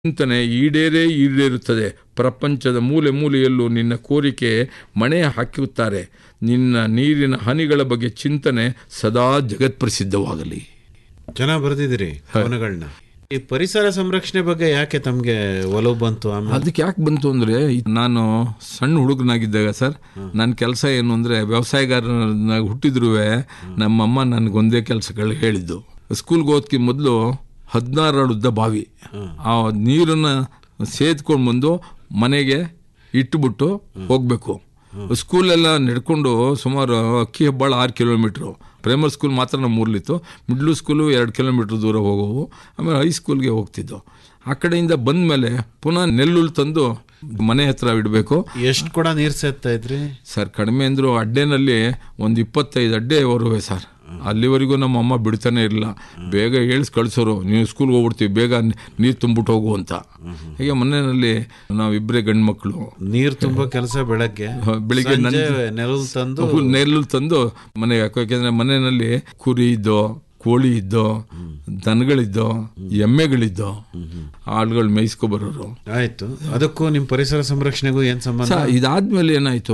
ಚಿಂತನೆ ಈಡೇರೇ ಈಡೇರುತ್ತದೆ ಪ್ರಪಂಚದ ಮೂಲೆ ಮೂಲೆಯಲ್ಲೂ ನಿನ್ನ ಕೋರಿಕೆ ಮಣೆ ಹಾಕುತ್ತಾರೆ ನಿನ್ನ ನೀರಿನ ಹನಿಗಳ ಬಗ್ಗೆ ಚಿಂತನೆ ಸದಾ ಜಗತ್ಪ್ರಸಿದ್ಧವಾಗಲಿ ಚೆನ್ನಾಗಿ ಬರೆದಿದ್ದೀರಿ ಕವನಗಳನ್ನ ಈ ಪರಿಸರ ಸಂರಕ್ಷಣೆ ಬಗ್ಗೆ ಯಾಕೆ ತಮ್ಗೆ ಒಲವು ಬಂತು ಆಮೇಲೆ ಅದಕ್ಕೆ ಯಾಕೆ ಬಂತು ಅಂದರೆ ನಾನು ಸಣ್ಣ ಹುಡುಗನಾಗಿದ್ದಾಗ ಸರ್ ನನ್ನ ಕೆಲಸ ಏನು ಅಂದರೆ ವ್ಯವಸಾಯಗಾರನಾಗಿ ಹುಟ್ಟಿದ್ರೂ ನಮ್ಮಮ್ಮ ನನಗೊಂದೇ ಕೆಲಸಗಳು ಹೇಳಿದ್ದು ಸ್ಕೂಲ್ಗೆ ಹೋದಕ್ಕೆ ಮೊದಲು ಹದಿನಾರು ಉದ್ದ ಬಾವಿ ಆ ನೀರನ್ನು ಸೇದ್ಕೊಂಡು ಬಂದು ಮನೆಗೆ ಇಟ್ಟುಬಿಟ್ಟು ಹೋಗಬೇಕು ಸ್ಕೂಲೆಲ್ಲ ನಡ್ಕೊಂಡು ಸುಮಾರು ಅಕ್ಕಿ ಹೆಬ್ಬಾಳ ಆರು ಕಿಲೋಮೀಟ್ರು ಪ್ರೈಮರಿ ಸ್ಕೂಲ್ ಮಾತ್ರ ನಮ್ಮ ಊರ್ಲಿತ್ತು ಮಿಡ್ಲ್ ಸ್ಕೂಲು ಎರಡು ಕಿಲೋಮೀಟ್ರ್ ದೂರ ಹೋಗೋವು ಆಮೇಲೆ ಹೈಸ್ಕೂಲ್ಗೆ ಹೋಗ್ತಿದ್ದೋ ಆ ಕಡೆಯಿಂದ ಬಂದ ಮೇಲೆ ಪುನಃ ನೆಲ್ಲುಲ್ ತಂದು ಮನೆ ಹತ್ರ ಇಡಬೇಕು ಎಷ್ಟು ಕೂಡ ನೀರ್ ಸೇದ್ತಾ ಇದ್ರಿ ಸರ್ ಕಡಿಮೆ ಅಂದರೂ ಅಡ್ಡೆನಲ್ಲಿ ಒಂದು ಇಪ್ಪತ್ತೈದು ಅಡ್ಡೆ ಬರುವೆ ಸರ್ ಅಲ್ಲಿವರೆಗೂ ನಮ್ಮ ಅಮ್ಮ ಬಿಡ್ತಾನೆ ಇರಲಿಲ್ಲ ಬೇಗ ಹೇಳಿಸ್ ಕಳಿಸೋರು ನೀವು ಸ್ಕೂಲ್ಗೆ ಹೋಗ್ಬಿಡ್ತೀವಿ ಬೇಗ ನೀರು ತುಂಬಿಟ್ಟು ಹೋಗು ಅಂತ ಹೀಗೆ ಮನೆಯಲ್ಲಿ ನಾವಿಬ್ಬರೇ ಗಂಡು ಮಕ್ಕಳು ನೀರ್ ತುಂಬಾ ಕೆಲಸ ಬೆಳಗ್ಗೆ ಬೆಳಿಗ್ಗೆ ಸಂಜೆ ನೆರಳು ತಂದು ನೆರಳು ತಂದು ಮನೆಗೆ ಹಾಕೋ ಯಾಕೆಂದ್ರೆ ಮನೆಯಲ್ಲಿ ಕುರಿ ಇದ್ದೋ ಕೋಳಿ ಇದ್ದೋ ದನಗಳಿದ್ದೋ ಎಮ್ಮೆಗಳಿದ್ದೋ ಆಳುಗಳು ಮೇಯಿಸ್ಕೊ ಬರೋರು ಆಯ್ತು ಅದಕ್ಕೂ ನಿಮ್ ಪರಿಸರ ಸಂರಕ್ಷಣೆಗೂ ಏನ್ ಸಂಬಂಧ ಸ ಇದಾದ್ಮೇಲೆ ಏನಾಯ್ತು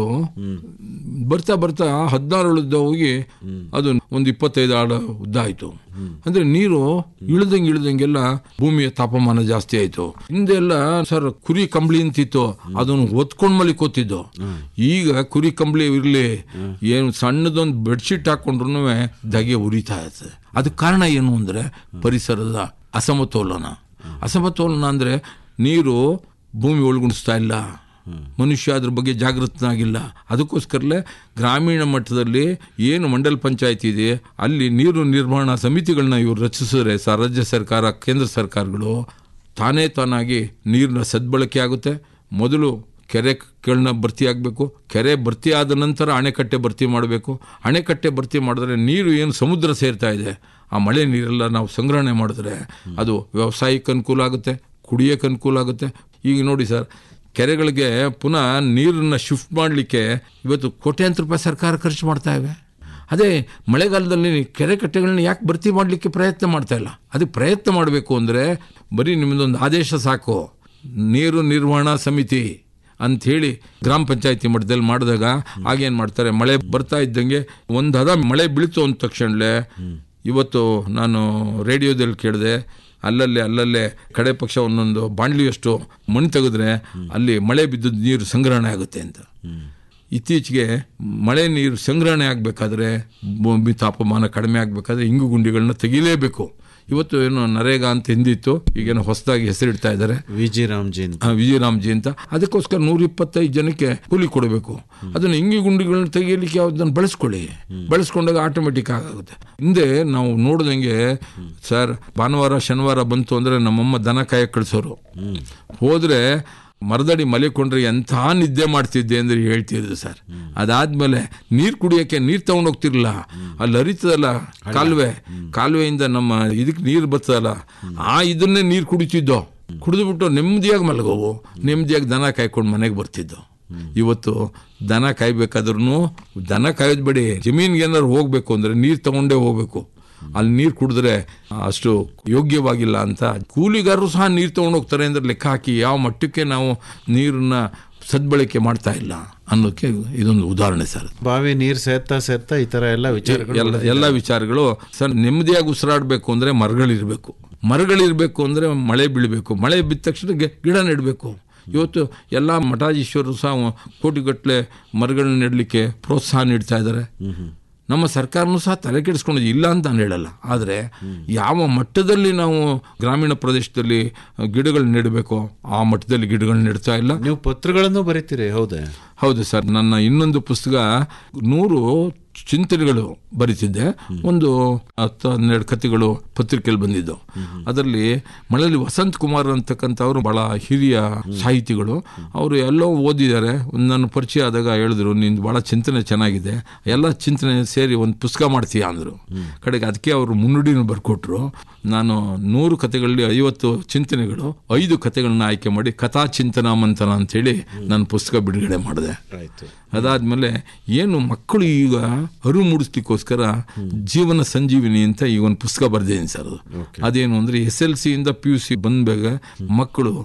ಬರ್ತಾ ಬರ್ತಾ ಹದಿನಾರು ಉದ್ದ ಹೋಗಿ ಅದು ಒಂದು ಇಪ್ಪತ್ತೈದು ಆಳ ಉದ್ದ ಆಯ್ತು ಅಂದ್ರೆ ನೀರು ಇಳ್ದಂಗೆ ಇಳ್ದಂಗೆಲ್ಲ ಭೂಮಿಯ ತಾಪಮಾನ ಜಾಸ್ತಿ ಆಯ್ತು ಹಿಂದೆಲ್ಲ ಸರ್ ಕುರಿ ಕಂಬಳಿ ಅಂತಿತ್ತು ಅದನ್ನು ಹೊತ್ಕೊಂಡ್ ಮಲಿಕೋತಿದ್ದು ಈಗ ಕುರಿ ಕಂಬಳಿ ಇರ್ಲಿ ಏನು ಸಣ್ಣದೊಂದು ಬೆಡ್ಶೀಟ್ ಹಾಕೊಂಡ್ರು ಧಗೆ ಉರಿತಾ ಇರ್ತದೆ ಅದಕ್ಕೆ ಕಾರಣ ಏನು ಅಂದ್ರೆ ಪರಿಸರದ ಅಸಮತೋಲನ ಅಸಮತೋಲನ ಅಂದ್ರೆ ನೀರು ಭೂಮಿ ಒಳಗುಣಿಸ್ತಾ ಇಲ್ಲ ಮನುಷ್ಯ ಅದ್ರ ಬಗ್ಗೆ ಜಾಗೃತನಾಗಿಲ್ಲ ಅದಕ್ಕೋಸ್ಕರಲೇ ಗ್ರಾಮೀಣ ಮಟ್ಟದಲ್ಲಿ ಏನು ಮಂಡಲ ಪಂಚಾಯತಿ ಇದೆ ಅಲ್ಲಿ ನೀರು ನಿರ್ವಹಣಾ ಸಮಿತಿಗಳನ್ನ ಇವರು ರಚಿಸಿದ್ರೆ ಸ ರಾಜ್ಯ ಸರ್ಕಾರ ಕೇಂದ್ರ ಸರ್ಕಾರಗಳು ತಾನೇ ತಾನಾಗಿ ನೀರಿನ ಸದ್ಬಳಕೆ ಆಗುತ್ತೆ ಮೊದಲು ಕೆರೆಗಳನ್ನ ಭರ್ತಿ ಆಗಬೇಕು ಕೆರೆ ಭರ್ತಿ ಆದ ನಂತರ ಅಣೆಕಟ್ಟೆ ಭರ್ತಿ ಮಾಡಬೇಕು ಅಣೆಕಟ್ಟೆ ಭರ್ತಿ ಮಾಡಿದ್ರೆ ನೀರು ಏನು ಸಮುದ್ರ ಸೇರ್ತಾ ಇದೆ ಆ ಮಳೆ ನೀರೆಲ್ಲ ನಾವು ಸಂಗ್ರಹಣೆ ಮಾಡಿದ್ರೆ ಅದು ವ್ಯವಸಾಯಕ್ಕೆ ಅನುಕೂಲ ಆಗುತ್ತೆ ಕುಡಿಯೋಕ್ಕೆ ಅನುಕೂಲ ಆಗುತ್ತೆ ಈಗ ನೋಡಿ ಸರ್ ಕೆರೆಗಳಿಗೆ ಪುನಃ ನೀರನ್ನು ಶಿಫ್ಟ್ ಮಾಡಲಿಕ್ಕೆ ಇವತ್ತು ಕೋಟ್ಯಾಂತರ ರೂಪಾಯಿ ಸರ್ಕಾರ ಖರ್ಚು ಮಾಡ್ತಾ ಇವೆ ಅದೇ ಮಳೆಗಾಲದಲ್ಲಿ ಕೆರೆ ಕಟ್ಟೆಗಳನ್ನ ಯಾಕೆ ಭರ್ತಿ ಮಾಡಲಿಕ್ಕೆ ಪ್ರಯತ್ನ ಮಾಡ್ತಾ ಇಲ್ಲ ಅದಕ್ಕೆ ಪ್ರಯತ್ನ ಮಾಡಬೇಕು ಅಂದರೆ ಬರೀ ನಿಮ್ಮದೊಂದು ಆದೇಶ ಸಾಕು ನೀರು ನಿರ್ವಹಣಾ ಸಮಿತಿ ಅಂಥೇಳಿ ಗ್ರಾಮ ಪಂಚಾಯತಿ ಮಟ್ಟದಲ್ಲಿ ಮಾಡಿದಾಗ ಆಗೇನು ಮಾಡ್ತಾರೆ ಮಳೆ ಬರ್ತಾ ಇದ್ದಂಗೆ ಒಂದು ಹದ ಮಳೆ ಬೀಳ್ತು ಅಂದ ತಕ್ಷಣಲೇ ಇವತ್ತು ನಾನು ರೇಡಿಯೋದಲ್ಲಿ ಕೇಳಿದೆ ಅಲ್ಲಲ್ಲೇ ಅಲ್ಲಲ್ಲೇ ಕಡೆ ಪಕ್ಷ ಒಂದೊಂದು ಬಾಂಡ್ಲಿಯಷ್ಟು ಮಣ್ಣು ತೆಗೆದ್ರೆ ಅಲ್ಲಿ ಮಳೆ ಬಿದ್ದದ್ದು ನೀರು ಸಂಗ್ರಹಣೆ ಆಗುತ್ತೆ ಅಂತ ಇತ್ತೀಚೆಗೆ ಮಳೆ ನೀರು ಸಂಗ್ರಹಣೆ ಆಗಬೇಕಾದ್ರೆ ಭೂಮಿ ತಾಪಮಾನ ಕಡಿಮೆ ಆಗಬೇಕಾದ್ರೆ ಇಂಗು ಗುಂಡಿಗಳನ್ನ ತೆಗಿಲೇಬೇಕು ಇವತ್ತು ಏನು ನರೇಗಾ ಅಂತ ಹಿಂದಿತ್ತು ಈಗೇನೋ ಹೊಸದಾಗಿ ಹೆಸರಿಡ್ತಾ ಇದ್ದಾರೆ ವಿ ಜಿ ರಾಮ್ಜಿ ಅಂತ ಆ, ವಿಜಯರಾಮ್ಜಿ ಅಂತ ಅದಕ್ಕೋಸ್ಕರ ನೂರ ಇಪ್ಪತ್ತೈದು ಜನಕ್ಕೆ ಕೂಲಿ ಕೊಡಬೇಕು ಅದನ್ನು ಇಂಗಿ ಗುಂಡಿಗಳನ್ನ ತೆಗಿಯಲಿಕ್ಕೆ ಅದನ್ನು ಬಳಸ್ಕೊಳ್ಳಿ ಬಳಸ್ಕೊಂಡಾಗ ಆಟೋಮೆಟಿಕ್ ಆಗುತ್ತೆ ಹಿಂದೆ ನಾವು ನೋಡ್ದಂಗೆ ಸರ್ ಭಾನುವಾರ ಶನಿವಾರ ಬಂತು ಅಂದ್ರೆ ನಮ್ಮಮ್ಮ ದನ ಕಾಯಕ್ಕೆ ಕಳಿಸೋರು ಹೋದ್ರೆ ಮರದಡಿ ಮಲಿಕೊಂಡ್ರೆ ಎಂಥ ನಿದ್ದೆ ಮಾಡ್ತಿದ್ದೆ ಅಂದ್ರೆ ಹೇಳ್ತಿದ್ರು ಸರ್ ಅದಾದ್ಮೇಲೆ ನೀರು ಕುಡಿಯೋಕ್ಕೆ ನೀರು ತಗೊಂಡೋಗ್ತಿರ್ಲಿಲ್ಲ ಅಲ್ಲಿ ಹರಿತದಲ್ಲ ಕಾಲುವೆ ಕಾಲುವೆಯಿಂದ ನಮ್ಮ ಇದಕ್ಕೆ ನೀರು ಬರ್ತದಲ್ಲ ಆ ಇದನ್ನೇ ನೀರು ಕುಡಿತಿದ್ದೋ ಕುಡಿದ್ಬಿಟ್ಟು ನೆಮ್ಮದಿಯಾಗಿ ಮಲಗೋವು ನೆಮ್ಮದಿಯಾಗಿ ದನ ಕಾಯ್ಕೊಂಡು ಮನೆಗೆ ಬರ್ತಿದ್ದೋ ಇವತ್ತು ದನ ಕಾಯ್ಬೇಕಾದ್ರೂ ದನ ಕಾಯೋದು ಬೇಡಿ ಜಮೀನ್ಗೆ ಏನಾದ್ರು ಹೋಗ್ಬೇಕು ಅಂದ್ರೆ ನೀರು ತಗೊಂಡೇ ಹೋಗ್ಬೇಕು ಅಲ್ಲಿ ನೀರು ಕುಡಿದ್ರೆ ಅಷ್ಟು ಯೋಗ್ಯವಾಗಿಲ್ಲ ಅಂತ ಕೂಲಿಗಾರರು ಸಹ ನೀರು ತಗೊಂಡು ಹೋಗ್ತಾರೆ ಅಂದ್ರೆ ಲೆಕ್ಕ ಹಾಕಿ ಯಾವ ಮಟ್ಟಕ್ಕೆ ನಾವು ನೀರನ್ನ ಸದ್ಬಳಕೆ ಮಾಡ್ತಾ ಇಲ್ಲ ಅನ್ನೋಕ್ಕೆ ಇದೊಂದು ಉದಾಹರಣೆ ಸರ್ ಬಾವಿ ನೀರ್ ಸೇದ್ತಾ ಸೇದ್ತಾ ಈ ತರ ಎಲ್ಲ ವಿಚಾರಗಳು ಎಲ್ಲ ಎಲ್ಲ ವಿಚಾರಗಳು ಸರ್ ನೆಮ್ಮದಿಯಾಗಿ ಉಸಿರಾಡಬೇಕು ಅಂದ್ರೆ ಮರಗಳಿರ್ಬೇಕು ಮರಗಳಿರ್ಬೇಕು ಅಂದ್ರೆ ಮಳೆ ಬೀಳಬೇಕು ಮಳೆ ಬಿದ್ದ ತಕ್ಷಣ ಗಿ- ಗಿಡ ನೆಡಬೇಕು ಇವತ್ತು ಎಲ್ಲ ಮಠಾಧೀಶ್ವರರು ಸಹ ಕೋಟಿಗಟ್ಟಲೆ ಮರಗಳನ್ನ ನೆಡಲಿಕ್ಕೆ ಪ್ರೋತ್ಸಾಹ ನೀಡ್ತಾ ಇದ್ದಾರೆ ನಮ್ಮ ಸರ್ಕಾರನೂ ಸಹ ತಲೆ ಕೆಡಿಸ್ಕೊಂಡಿದ್ದು ಇಲ್ಲ ಅಂತ ನಾನು ಹೇಳಲ್ಲ ಆದರೆ ಯಾವ ಮಟ್ಟದಲ್ಲಿ ನಾವು ಗ್ರಾಮೀಣ ಪ್ರದೇಶದಲ್ಲಿ ಗಿಡಗಳು ನೆಡಬೇಕೋ ಆ ಮಟ್ಟದಲ್ಲಿ ಗಿಡಗಳು ನೆಡ್ತಾ ಇಲ್ಲ ನೀವು ಪತ್ರಗಳನ್ನು ಬರೀತೀರಿ ಹೌದೇ ಹೌದು ಸರ್ ನನ್ನ ಇನ್ನೊಂದು ಪುಸ್ತಕ ನೂರು ಚಿಂತನೆಗಳು ಬರೀತಿದ್ದೆ ಒಂದು ಹತ್ತು ಹನ್ನೆರಡು ಕಥೆಗಳು ಪತ್ರಿಕೆಯಲ್ಲಿ ಬಂದಿದ್ದು ಅದರಲ್ಲಿ ಮಳಲಿ ವಸಂತ್ ಕುಮಾರ್ ಅಂತಕ್ಕಂಥವ್ರು ಬಹಳ ಹಿರಿಯ ಸಾಹಿತಿಗಳು ಅವರು ಎಲ್ಲೋ ಓದಿದ್ದಾರೆ ನನ್ನ ಪರಿಚಯ ಆದಾಗ ಹೇಳಿದ್ರು ನಿಂದು ಬಹಳ ಚಿಂತನೆ ಚೆನ್ನಾಗಿದೆ ಎಲ್ಲ ಚಿಂತನೆ ಸೇರಿ ಒಂದು ಪುಸ್ತಕ ಮಾಡ್ತೀಯಾ ಅಂದರು ಕಡೆಗೆ ಅದಕ್ಕೆ ಅವರು ಮುನ್ನುಡಿನ ಬರ್ಕೊಟ್ರು ನಾನು ನೂರು ಕಥೆಗಳಲ್ಲಿ ಐವತ್ತು ಚಿಂತನೆಗಳು ಐದು ಕಥೆಗಳನ್ನ ಆಯ್ಕೆ ಮಾಡಿ ಕಥಾ ಚಿಂತನ ಮಂಥನ ಅಂತೇಳಿ ನಾನು ಪುಸ್ತಕ ಬಿಡುಗಡೆ ಮಾಡಿದೆ ಆಯ್ತು ಅದಾದ್ಮೇಲೆ ಏನು ಮಕ್ಕಳು ಈಗ ಅರಿವು ಮೂಡಿಸ್ಲಿಕ್ಕೋಸ್ಕರ ಜೀವನ ಸಂಜೀವಿನಿ ಅಂತ ಈಗ ಒಂದು ಪುಸ್ತಕ ಬರ್ದಿದ್ದೀನಿ ಸರ್ ಅದು ಅದೇನು ಅಂದ್ರೆ ಎಸ್ ಎಲ್ ಸಿ ಇಂದ ಪಿ ಯು ಸಿ ಬಂದಾಗ ಮಕ್ಕಳು